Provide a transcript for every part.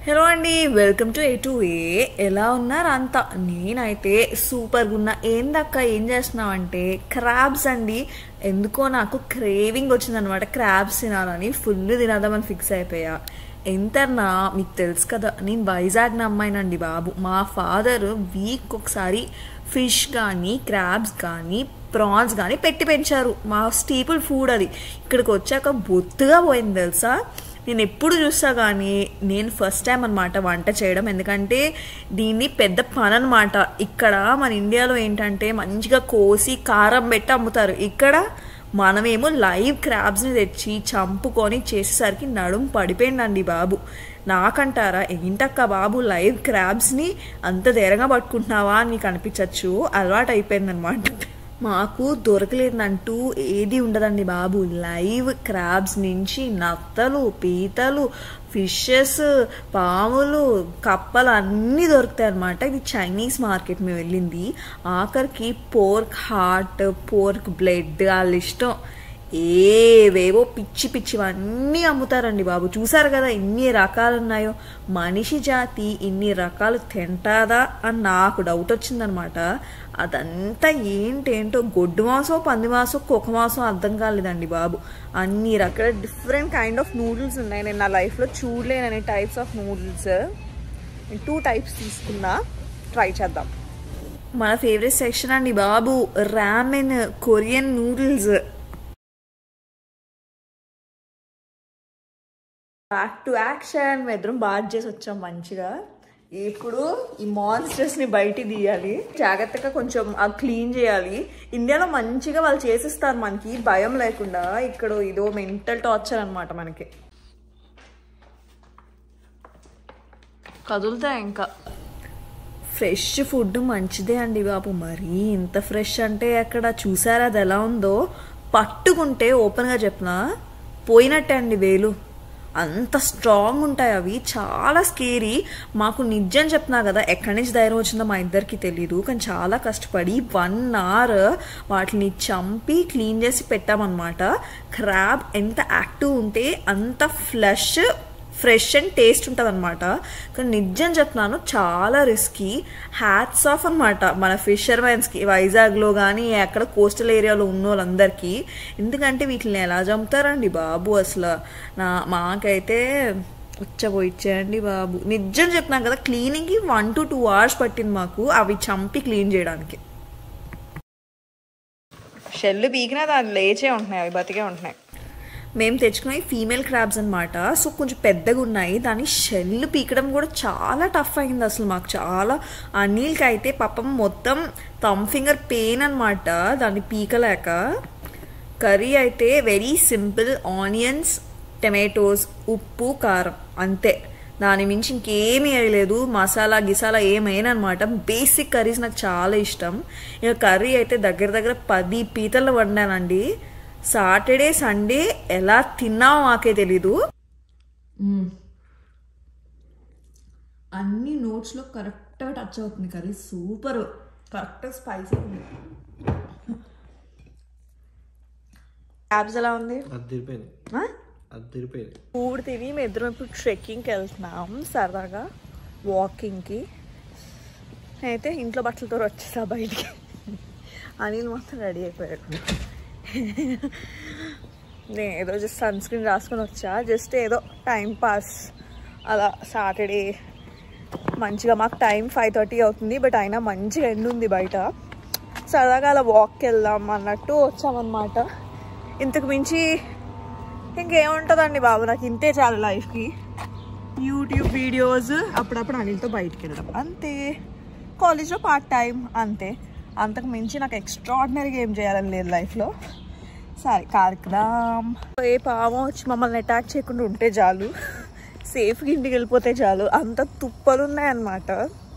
hello అండి welcome to A to A ఎలా ఉన్నారు అంతా నేనైతే సూపర్గా ఉన్నా ఏందక్క ఏం చేస్తున్నావు అంటే క్రాబ్స్ అండి ఎందుకో నాకు క్రేవింగ్ వచ్చిందనమాట క్రాబ్స్ తినాలని ఫుల్ తినదామని ఫిక్స్ అయిపోయా ఎంతన్నా మీకు తెలుసు కదా నేను వైజాగ్ అమ్మాయినండి బాబు మా ఫాదర్ వీక్ ఒకసారి ఫిష్ కానీ క్రాబ్స్ కానీ ప్రాన్స్ కానీ పెట్టి పెంచారు మా స్టీపుల్ ఫుడ్ అది ఇక్కడికి వచ్చాక బొత్తుగా పోయింది తెలుసా నేను ఎప్పుడు చూస్తా కానీ నేను ఫస్ట్ టైం అనమాట వంట చేయడం ఎందుకంటే దీన్ని పెద్ద పని అనమాట ఇక్కడ మన ఇండియాలో ఏంటంటే మంచిగా కోసి కారం పెట్టి అమ్ముతారు ఇక్కడ మనమేమో లైవ్ క్రాబ్స్ని తెచ్చి చంపుకొని చేసేసరికి నడుం పడిపోయిందండి బాబు నాకంటారా ఏంటక్క బాబు లైవ్ క్రాబ్స్ని అంత ధైర్యంగా పట్టుకుంటున్నావా అని నీకు అనిపించవచ్చు అలవాటు అయిపోయిందనమాట మాకు దొరకలేదంటూ ఏది ఉండదండి బాబు లైవ్ క్రాబ్స్ నుంచి నత్తలు పీతలు ఫిషెస్ పాములు కప్పలు అన్నీ దొరుకుతాయి అనమాట ఇది చైనీస్ మార్కెట్ మేము వెళ్ళింది ఆఖరికి పోర్క్ హార్ట్ పోర్క్ బ్లడ్ వాళ్ళ ఇష్టం ఏవేవో పిచ్చి పిచ్చివన్నీ అమ్ముతారండి బాబు చూసారు కదా ఎన్ని రకాలు ఉన్నాయో మనిషి జాతి ఇన్ని రకాలు తింటాదా అని నాకు డౌట్ వచ్చిందనమాట అదంతా ఏంటేంటో గొడ్డు మాసం పంది మాసం కుక్క మాసం అర్థం కాలేదండి బాబు అన్ని రకాల డిఫరెంట్ కైండ్ ఆఫ్ నూడిల్స్ ఉన్నాయి నేను నా లైఫ్లో చూడలేనని టైప్స్ ఆఫ్ నూడిల్స్ నేను టూ టైప్స్ తీసుకున్నా ట్రై చేద్దాం మన ఫేవరెట్ సెక్షన్ అండి బాబు ramen Korean noodles back to action మేము ఇద్దరం బాగా చేసి వచ్చాం మంచిగా ఇప్పుడు ఈ మాన్స్టర్స్ని బయట తీయాలి జాగ్రత్తగా కొంచెం క్లీన్ చేయాలి ఇండియాలో మంచిగా వాళ్ళు చేసిస్తారు మనకి భయం లేకుండా ఇక్కడ ఇదో మెంటల్ టార్చర్ అనమాట మనకి కదులుతాయి ఇంకా ఫ్రెష్ ఫుడ్ మంచిదే అండి బాబు మరీ ఇంత ఫ్రెష్ అంటే అక్కడ చూసారా అది ఎలా ఉందో పట్టుకుంటే ఓపెన్గా చెప్పిన పోయినట్టే అండి వేలు అంత స్ట్రాంగ్ ఉంటాయి అవి చాలా స్కేరీ మాకు నిజం చెప్తున్నా కదా ఎక్కడి నుంచి ధైర్యం వచ్చిందో మా ఇద్దరికి తెలియదు కానీ చాలా కష్టపడి వన్ అవర్ వాటిని చంపి క్లీన్ చేసి పెట్టామన్నమాట క్రాబ్ ఎంత యాక్టివ్ ఉంటే అంత ఫ్లష్ ఫ్రెష్ అండ్ టేస్ట్ ఉంటుంది అనమాట కానీ నిజం చెప్తున్నాను చాలా రిస్కీ హ్యాట్స్ ఆఫ్ అనమాట మన ఫిషర్మెన్స్కి వైజాగ్లో కానీ అక్కడ కోస్టల్ ఏరియాలో ఉన్న వాళ్ళందరికీ ఎందుకంటే వీటిని ఎలా చంపుతారండి బాబు అసలు నా మాకైతే వచ్చపోయిచ్చేయండి బాబు నిజం చెప్తున్నాను కదా క్లీనింగ్కి వన్ టు టూ అవర్స్ పట్టింది మాకు అవి చంపి క్లీన్ చేయడానికి షెల్లు పీకినా దాన్ని లేచే ఉంటున్నాయి అవి బతికే ఉంటున్నాయి మేము తెచ్చుకునే ఫీమేల్ క్రాబ్స్ అనమాట సో కొంచెం పెద్దగా ఉన్నాయి దాని షెల్ పీకడం కూడా చాలా టఫ్ అయింది అసలు మాకు చాలా అనిల్కి అయితే పాపం మొత్తం థమ్ ఫింగర్ పెయిన్ అనమాట దాన్ని పీకలేక కర్రీ అయితే వెరీ సింపుల్ ఆనియన్స్ టమాటోస్ ఉప్పు కారం అంతే దాని మించి ఇంకేమీ వేయలేదు మసాలా గిసాలా ఏమైనమాట బేసిక్ కర్రీస్ నాకు చాలా ఇష్టం ఇక కర్రీ అయితే దగ్గర దగ్గర పది పీతలు వండానండి సాటర్డే సండే ఎలా తిన్నామో మాకే తెలీదు అన్ని నోట్స్లో కరెక్ట్గా టచ్ అవుతుంది కర్రీ సూపర్ కరెక్ట్ స్పైసీ ఉంది యాబ్స్ ఎలా ఉంది అది తిరిపోయింది అది తిరిపోయింది ఫుడ్ తిని మేము ఇద్దరం ఇప్పుడు ట్రెక్కింగ్కి వెళ్తున్నాం సరదాగా వాకింగ్కి అయితే ఇంట్లో బట్టలతో వచ్చేసా బయటికి అనిల్ మొత్తం రెడీ అయిపోయాడు నేను ఏదో జస్ట్ సన్ స్క్రీన్ రాసుకొని వచ్చా జస్ట్ ఏదో టైం పాస్ అలా సాటర్డే మంచిగా మాకు టైం ఫైవ్ థర్టీ అవుతుంది బట్ అయినా మంచిగా ఎండ్ ఉంది బయట సరదాగా అలా వాక్కి వెళ్దాం అన్నట్టు వచ్చామన్నమాట ఇంతకు మించి ఇంకేముంటుందండి బాబు నాకు ఇంతే చాలు లైఫ్కి యూట్యూబ్ వీడియోస్ అప్పుడప్పుడు అనిల్తో బయటికి వెళ్ళడం అంతే కాలేజ్లో పార్ట్ టైం అంతే అంతకు మించి నాకు ఎక్స్ట్రాడినరీగా ఏం చేయాలని లేదు లైఫ్లో సరే కార్యక్రమం ఏ పాము వచ్చి మమ్మల్ని అటాక్ చేయకుండా ఉంటే చాలు సేఫ్గా ఇంటికి వెళ్ళిపోతే చాలు అంత తుప్పలు ఉన్నాయన్నమాట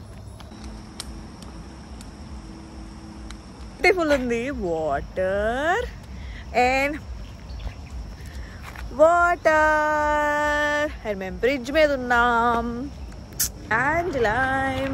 బ్యూటిఫుల్ ఉంది వాటర్ అండ్ వాటర్ అండ్ మేము బ్రిడ్జ్ మీద ఉన్నాం అండ్ లైమ్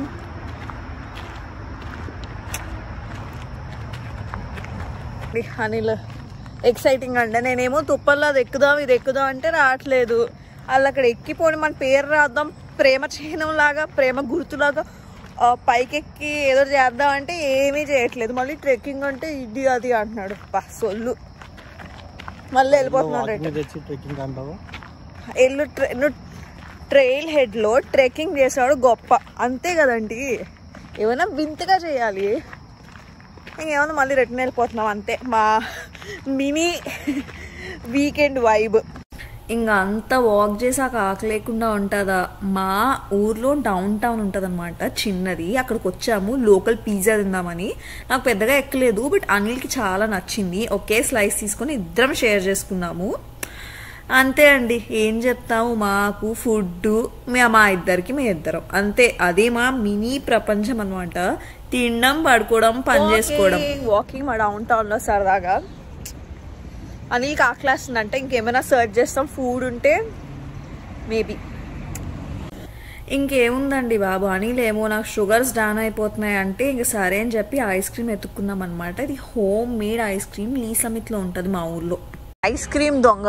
అనిల్ ఎక్సైటింగ్ అంటే నేనేమో తుప్పల్లో అది ఎక్కుదాం ఇది ఎక్కుదాం అంటే రావట్లేదు వాళ్ళు అక్కడ ఎక్కిపోని మన పేరు రాద్దాం ప్రేమ చిహ్నం లాగా ప్రేమ గుర్తులాగా ఆ, పైకెక్కి ఏదో చేద్దాం అంటే ఏమీ చేయట్లేదు మళ్ళీ ట్రెక్కింగ్ అంటే ఇది అది అంటున్నాడు పా సొల్లు మళ్ళీ వెళ్ళిపోతున్నాడు వాకింగ్ మీద తెచ్చి ట్రెక్కింగ్ అంటావా ఎల్లు ట్రె నువ్వు ట్రైల్ హెడ్లో ట్రెక్కింగ్ చేసాడు గొప్ప అంతే కదండి ఏమైనా వింతగా చేయాలి ఇంకేమన్నా మళ్ళీ రిటర్న్ వెళ్ళిపోతున్నాం అంతే మా మినీ వీకెండ్ వైబ్ ఇంకా అంత వాక్ చేసాక ఆకలి లేకుండా ఉంటుందా మా ఊర్లో డౌన్ టౌన్ ఉంటుంది అనమాట చిన్నది అక్కడికి వచ్చాము లోకల్ పిజ్జా తిందామని నాకు పెద్దగా ఎక్కలేదు బట్ అనిల్కి చాలా నచ్చింది ఒకే స్లైస్ తీసుకొని ఇద్దరం షేర్ చేసుకున్నాము అంతే అండి ఏం చెప్తాము మాకు ఫుడ్ మే మా ఇద్దరికి మీ ఇద్దరం అంతే అదే మా మినీ ప్రపంచం అనమాట తినడం పడుకోవడం పని చేసుకోవడం వాకింగ్ మా డౌన్ టౌన్లో సరదాగా అనిల్కి ఆకలేస్తుందంటే ఇంకేమైనా సర్చ్ చేస్తాం ఫుడ్ ఉంటే మేబీ ఇంకేముందండి బాబు అనిల్ ఏమో నాకు షుగర్స్ డౌన్ అయిపోతున్నాయి అంటే ఇంక సరే అని చెప్పి ఐస్ క్రీమ్ ఎత్తుకున్నాం అనమాట ఇది హోమ్ మేడ్ ఐస్ క్రీమ్ లీసమిట్లో ఉంటుంది మా ఊర్లో ఐస్ క్రీమ్ దొంగ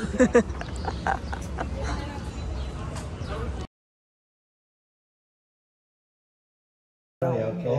ఓకే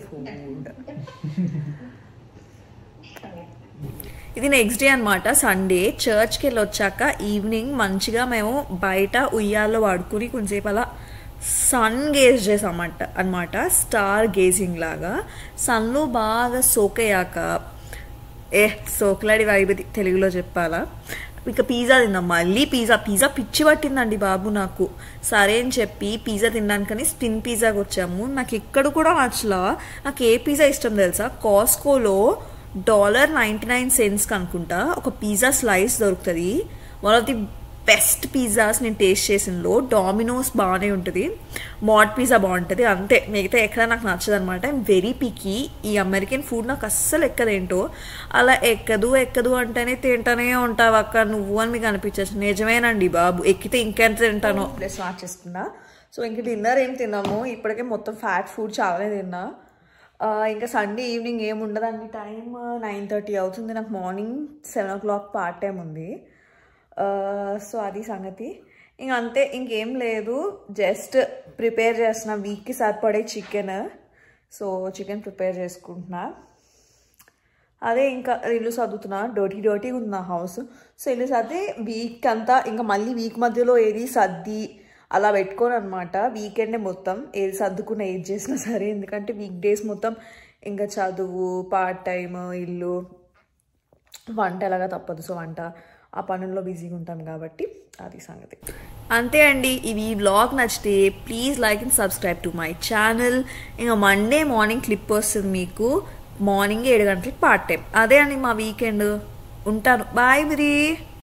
ఇది నెక్స్ట్ డే అనమాట సండే చర్చ్కి వెళ్ళి వచ్చాక ఈవినింగ్ మంచిగా మేము బయట ఉయ్యాల్లో వాడుకుని కొంచెంసేపు అలా సన్ గేజ్ చేసామంట అనమాట స్టార్ గేజింగ్ లాగా సన్లో బాగా సోకయ్యాక ఏ సోకలాడి వైబది తెలుగులో చెప్పాలా ఇక పిజ్జా తిందాం మళ్ళీ పిజ్జా పిజ్జా పిచ్చి పట్టిందండి బాబు నాకు సరే అని చెప్పి పిజ్జా తినడానికని స్పిన్ పిజ్జాకి వచ్చాము నాకు ఎక్కడ కూడా నచ్చలా నాకు ఏ పిజ్జా ఇష్టం తెలుసా కాస్కోలో డాలర్ నైంటీ నైన్ సెన్స్కి అనుకుంటా ఒక పిజ్జా స్లైస్ దొరుకుతుంది one of the best pizzas నేను టేస్ట్ చేసినలో డామినోస్ బాగానే ఉంటుంది మాడ్ పిజ్జా బాగుంటుంది అంతే మిగతా ఎక్కడ నాకు నచ్చదు అనమాట ఐమ్ వెరీ పికి ఈ అమెరికన్ ఫుడ్ నాకు అస్సలు ఎక్కదేంటో అలా ఎక్కదు ఎక్కదు అంటేనే తింటానే ఉంటావు అక్క నువ్వు అని మీకు అనిపించచ్చు నిజమేనండి బాబు ఎక్కితే ఇంకెంత తింటానో ప్లస్ స్టార్ట్ చేసుకున్నా సో ఇంక డిన్నర్ ఏం తిన్నాము ఇప్పటికే మొత్తం ఫ్యాట్ ఫుడ్ చాలానే తిన్నా ఆ, ఇంకా సండే ఈవినింగ్ ఏమి ఉండదండి టైం నైన్ థర్టీ అవుతుంది నాకు morning seven o'clock part time ఉంది సో అది సంగతి ఇంక అంతే ఇంకేం లేదు జస్ట్ ప్రిపేర్ చేస్తున్నా వీక్కి సరిపడే చికెన్ సో చికెన్ ప్రిపేర్ చేసుకుంటున్నా అదే ఇంకా ఇల్లు సర్దుతున్నా డోటీ డోటీ ఉంది నా హౌస్ సో ఇల్లు సర్ది వీక్ అంతా ఇంకా మళ్ళీ వీక్ మధ్యలో ఏది సర్ది అలా పెట్టుకోను అనమాట వీకెండే మొత్తం ఏది సర్దుకున్న ఏది చేసినా సరే ఎందుకంటే వీక్ డేస్ మొత్తం ఇంకా చదువు పార్ట్ టైం ఇల్లు వంట ఎలాగా తప్పదు సో వంట ఆ పనుల్లో బిజీగా ఉంటాను కాబట్టి అది సంగతి అంతే అండి ఇవి బ్లాగ్ నచ్చితే please like and subscribe to my channel ఇంకా మండే మార్నింగ్ క్లిప్ వస్తుంది మీకు మార్నింగ్ ఏడు గంటలకి పార్ట్ టైం అదే అండి మా వీకెండ్ ఉంటాను బాయ్ మిరి